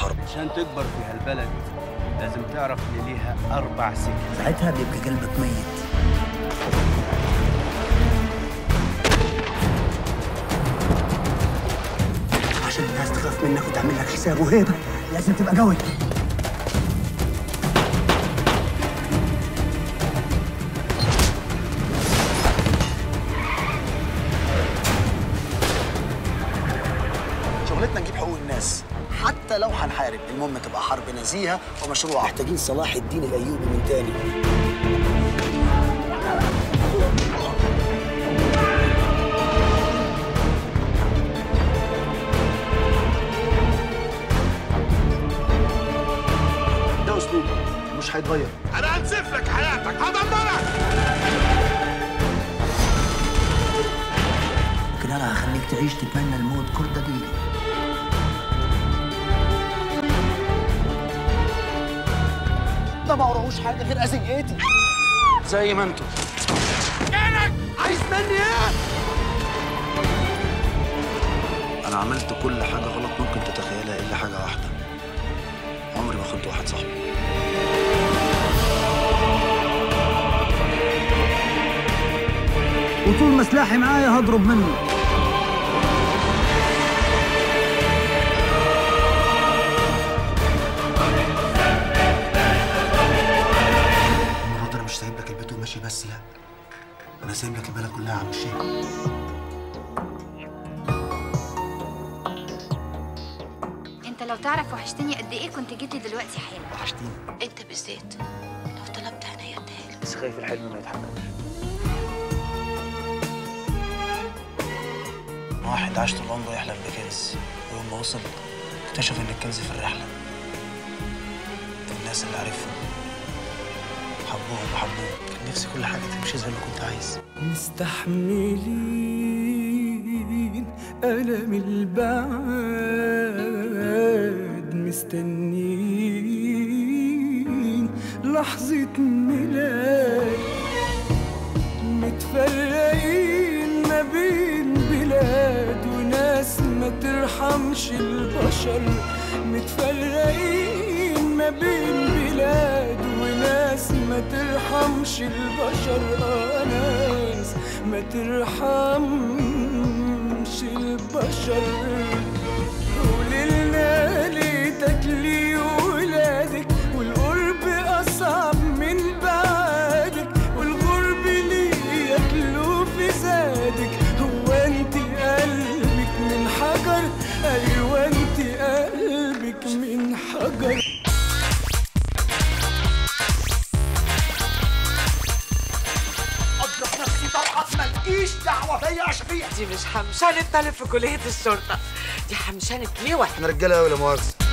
حرب عشان تكبر في هالبلد لازم تعرف ان ليها اربع سكك ساعتها بيبقى قلبك ميت عشان الناس تخاف منك وتعمل لك حساب وهيبه لازم تبقى قوي شغلتنا نجيب حقوق الناس حتى لو هنحارب المهم تبقى حرب نزيهه ومشروعه محتاجين صلاح الدين الايوبي من تاني ده اسلوب مش هيتغير انا هنسف لك حياتك هدمرك لكن انا هخليك تعيش تتمنى الموت كل دقيقه ده ما وراهوش حاجه غير اذيتي زي ما انتم مالك عايز مني ايه انا عملت كل حاجه غلط ممكن تتخيلها الا حاجه واحده عمري ما خنت واحد صاحبي وطول ما سلاحي معايا هضرب منه المره دي انا مش سايب لك البيت وماشي بس لا انا سايب لك البلد كلها يا عم الشيخ انت لو تعرف وحشتني قد ايه كنت جيت لي دلوقتي حالا وحشتيني انت بالذات لو طلبت عينيا اديها لك بس خايف الحلم ما يتحققش واحد عاش طول عمره يحلم بكنز ويوم ما وصل اكتشف ان الكنز في الرحله في الناس اللي عرفهم حبوهم وحبوه كان نفسي كل حاجه تمشي زي ما كنت عايز مستحملين ألم البعد مستنيين لحظة ميلاد متفرقين ما بين بلاد وناس ما ترحمش البشر متفرقين ما بين بلاد وناس ما ترحمش البشر آه ناس ما ترحمش البشر قوللنا ليتك لي ولادك والقرب أصعب من بعدك والغرب ليه ياكلوا في زادك هو انت قلبك من حجر ايوه انت قلبك من حجر اضرب نفسي طلقه مالكيش دعوه فيا يا شفيع دي مش حمشانة تلف في كلية الشرطة دي حمشانة لواء احنا رجاله قوي لا مؤاخذه